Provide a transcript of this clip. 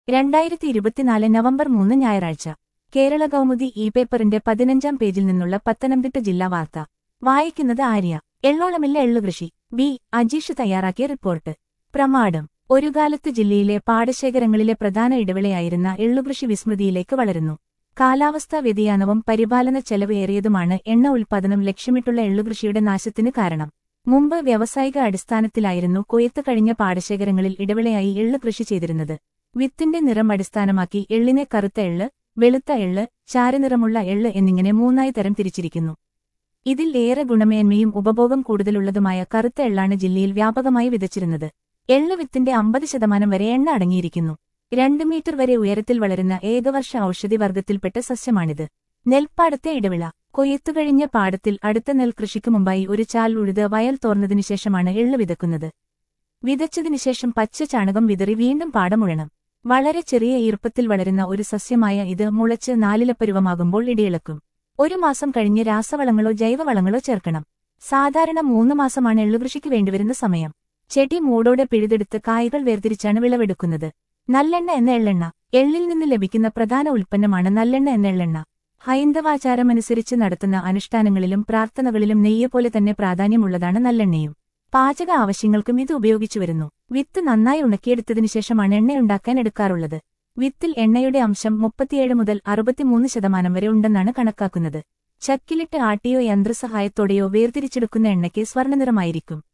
രണ്ടായിരത്തി ഇരുപത്തിനാല് നവംബർ മൂന്ന് ഞായറാഴ്ച കേരള കൗമുദി ഇ പേപ്പറിന്റെ പതിനഞ്ചാം പേജിൽ നിന്നുള്ള പത്തനംതിട്ട ജില്ലാ വാർത്ത വായിക്കുന്നത് ആര്യ എള്ളോളമില്ല എള്ളുകൃഷി ബി അജീഷ് തയ്യാറാക്കിയ റിപ്പോർട്ട് പ്രമാടം ഒരു കാലത്ത് ജില്ലയിലെ പാടശേഖരങ്ങളിലെ പ്രധാന ഇടവിളയായിരുന്ന എള്ളുകൃഷി വിസ്മൃതിയിലേക്ക് വളരുന്നു കാലാവസ്ഥാ വ്യതിയാനവും പരിപാലന ചെലവ് ഏറിയതുമാണ് എണ്ണ ഉൽപ്പാദനം ലക്ഷ്യമിട്ടുള്ള എള്ളുകൃഷിയുടെ നാശത്തിന് കാരണം മുമ്പ് വ്യാവസായിക അടിസ്ഥാനത്തിലായിരുന്നു കൊയ്ത്ത് കഴിഞ്ഞ പാടശേഖരങ്ങളിൽ ഇടവിളയായി എള്ള് കൃഷി ചെയ്തിരുന്നത് വിത്തിന്റെ നിറം അടിസ്ഥാനമാക്കി എള്ളിനെ കറുത്ത എള്ള് വെളുത്ത എള്ള് ചാരനിറമുള്ള എള്ള് എന്നിങ്ങനെ മൂന്നായി തരം തിരിച്ചിരിക്കുന്നു ഇതിൽ ഏറെ ഗുണമേന്മയും ഉപഭോഗം കൂടുതലുള്ളതുമായ കറുത്ത എള്ളാണ് ജില്ലയിൽ വ്യാപകമായി വിതച്ചിരുന്നത് എള്ള് വിത്തിന്റെ അമ്പത് ശതമാനം വരെ എണ്ണ അടങ്ങിയിരിക്കുന്നു രണ്ട് മീറ്റർ വരെ ഉയരത്തിൽ വളരുന്ന ഏകവർഷ ഔഷധി വർഗത്തിൽപ്പെട്ട സസ്യമാണിത് നെൽപ്പാടത്തെ ഇടവിള കൊയ്ത്തുകഴിഞ്ഞ പാടത്തിൽ അടുത്ത നെൽകൃഷിക്ക് മുമ്പായി ഒരു ചാൽ ഉഴുത് വയൽ തോർന്നതിനു ശേഷമാണ് എള്ള് വിതക്കുന്നത് വിതച്ചതിനുശേഷം പച്ച ചാണകം വിതറി വീണ്ടും പാടമുഴണം വളരെ ചെറിയ ഈർപ്പത്തിൽ വളരുന്ന ഒരു സസ്യമായ ഇത് മുളച്ച് നാലിലപ്പരുവമാകുമ്പോൾ ഇടിയിളക്കും ഒരു മാസം കഴിഞ്ഞ് രാസവളങ്ങളോ ജൈവവളങ്ങളോ ചേർക്കണം സാധാരണ മൂന്ന് മാസമാണ് എള്ളുകൃഷിക്ക് വേണ്ടിവരുന്ന സമയം ചെടി മൂടോടെ പിഴുതെടുത്ത് കായ്കൾ വേർതിരിച്ചാണ് വിളവെടുക്കുന്നത് നല്ലെണ്ണ എന്ന എള്ളെണ്ണ എള്ളിൽ നിന്ന് ലഭിക്കുന്ന പ്രധാന ഉൽപ്പന്നമാണ് നല്ലെണ്ണ എന്ന എള്ളെണ്ണ ഹൈന്ദവാചാരമനുസരിച്ച് നടത്തുന്ന അനുഷ്ഠാനങ്ങളിലും പ്രാർത്ഥനകളിലും നെയ്യ് പോലെ തന്നെ പ്രാധാന്യമുള്ളതാണ് നല്ലെണ്ണയും പാചക ആവശ്യങ്ങൾക്കും ഇത് ഉപയോഗിച്ചുവരുന്നു വിത്ത് നന്നായി ഉണക്കിയെടുത്തതിനു ശേഷമാണ് എണ്ണയുണ്ടാക്കാൻ എടുക്കാറുള്ളത് വിത്തിൽ എണ്ണയുടെ അംശം മുപ്പത്തിയേഴ് മുതൽ അറുപത്തിമൂന്ന് ശതമാനം വരെ ഉണ്ടെന്നാണ് കണക്കാക്കുന്നത് ചക്കിലിട്ട് ആട്ടിയോ യന്ത്രസഹായത്തോടെയോ വേർതിരിച്ചെടുക്കുന്ന എണ്ണയ്ക്ക് സ്വർണ്ണനിറമായിരിക്കും